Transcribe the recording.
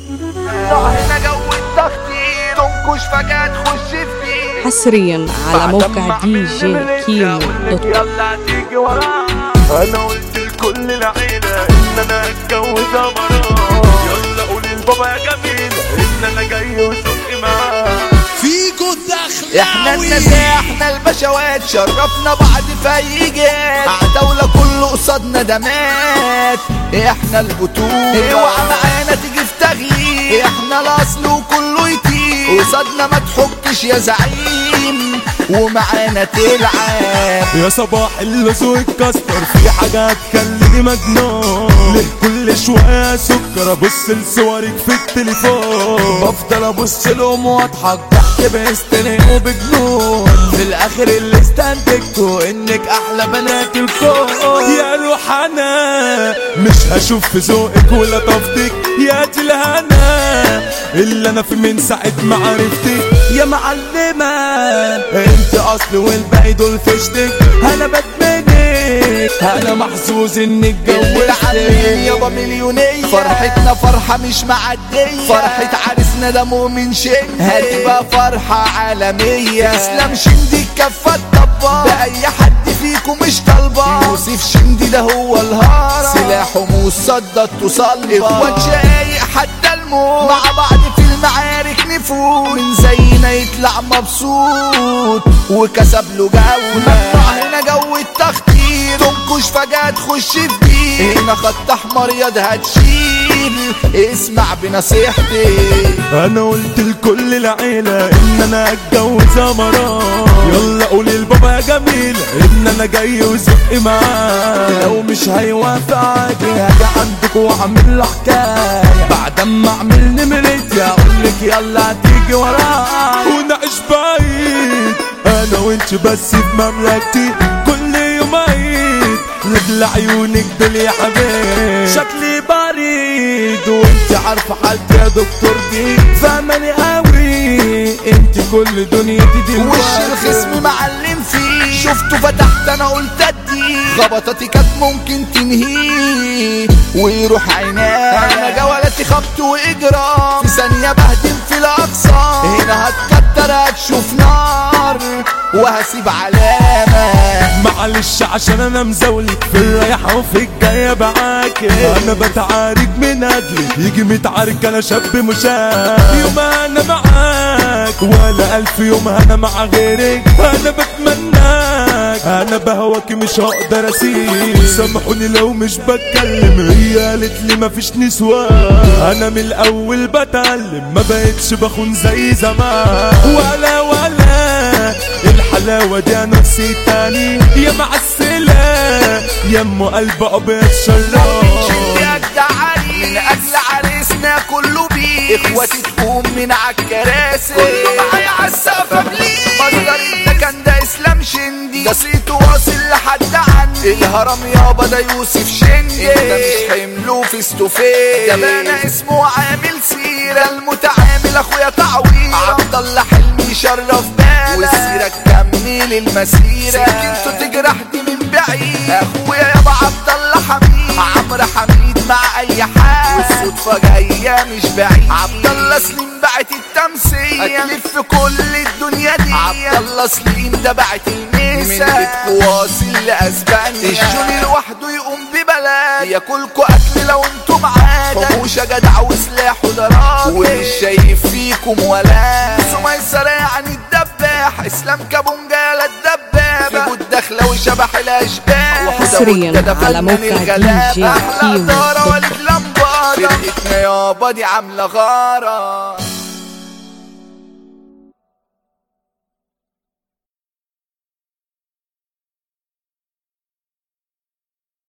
هنا جو التخطيط تنكش فجأة تخش فيه حصريا على موقع دي جي كيمو دوت كوم يلا تيجي ورايا انا قلت لكل العيلة ان انا اتجوز امراء يلا قول لبابا يا جميل ان انا جاي وسوقي معاه فيكو الدخلاوي احنا النساء احنا البشوات شرفنا بعض في اي جهات عتاولة كله قصادنا ده مات احنا البطولة اوعى معانا تيجي في تغيير احنا الاصل وكله يطير قصادنا ما تحكش يا زعيم ومعانا تلعب يا صباح اللزوق اتكسر في حاجات خليني مجنون ليه كل شوية سكر ابص لصورك في التليفون بفضل ابص لهم واضحك ضحك بيستنق وبجنون في الاخر اللي استنتجته انك احلى بنات الكون يا روح انا مش هشوف في ذوقك ولا طفتك يا دي الهنا اللي انا في من ساعة ما عرفتك يا معلمة انت اصل والباقي دول فشتك انا بدمنك انا محظوظ انك جوزتك يابا مليونية فرحتنا فرحة مش معدية فرحة عريسنا ده مؤمن شيء هتبقى فرحة عالمية اسلام شندي الكفة الطباخ ده اي حد فيكم مش طالبة يوسف شندي ده هو الهارة سلاحه مصدد تصلب اخوات شقايق حتى الموت مع بعض في المعارك نفوت من زينا يطلع مبسوط وكسب له جولة هنا جو التخطيط تنكش فجأة تخش في دي هنا خط احمر ياض هتشيل اسمع بنصيحتي انا قلت لكل العيلة ان انا اتجوز امراء يلا قولي لبابا يا جميل ان انا جاي وزق معاه لو مش هيوافق عادي هاجي عندك واعمل له حكايه بعد ما اعمل نمرتي اقول لك يلا هتيجي ورايا ونعيش بعيد انا وانت بس في مملكتي كل يوم عيد لاجل عيونك دول يا حبيب شكلي بريد وانت عارفه حالتي يا دكتور دي فاهماني قوي انت كل دنيتي دي وش الخصم معلم فيه شفته فتحت انا قلت ادي خبطتي كانت ممكن تنهيه ويروح عيناه انا جولتي خبط واجرام في ثانيه بهدم في الاقصى هنا هتكتر هتشوف نار وهسيب علامه معلش عشان انا مزولك في الرايحة وفي الجاية معاك انا بتعارك من اجلك يجي متعارك انا شاب مشاك يوم انا معاك ولا الف يوم انا مع غيرك انا بتمناك انا بهواك مش هقدر اسيب سامحوني لو مش بتكلم هي قالت لي مفيش نسوان انا من الاول بتعلم ما بقتش بخون زي زمان ولا ولا الحلاوة دي انا نفسي تاني يا معسلة يا ام قلب ابيض شراب اجدع علي من اجل عريسنا كله بيه اخواتي تقوم من عالكراسي كله معايا عالسقف بليه مصدر ده كان ده اسلام شندي ده صيته واصل لحد عندي الهرم يابا ده يوسف شندي ده مش حمله فيس تو فيس ده بنا اسمه عامل سيرة المتعامل اخويا تعوير عبد الله حلمي شرف بالك والسيرة تكمل المسيرة سكنته تجرح دي من بعيد اخويا يابا عبد الله حميد عمرو حميد مع اي حال والصدفة جاية مش بعيد عبد الله سليم بعت التمثيل هتلف كل الدنيا دي عبد الله سليم ده بعت الميسا من بيتكو واصل لاسبانيا الجوني لوحده يقوم ببلد ياكلكوا اكل لو انتوا معاه حموشة جدع وسلاح وضراب ومش شايف فيكم ولا سميسرة يعني الدباح اسلام كابونجا يا الدبابة في بود داخلة وشبح الاشباح حصرياً على موقع دي جي احلى كيمو دارة دوت ولد لمبادة فرقتنا يابا دي عاملة غارة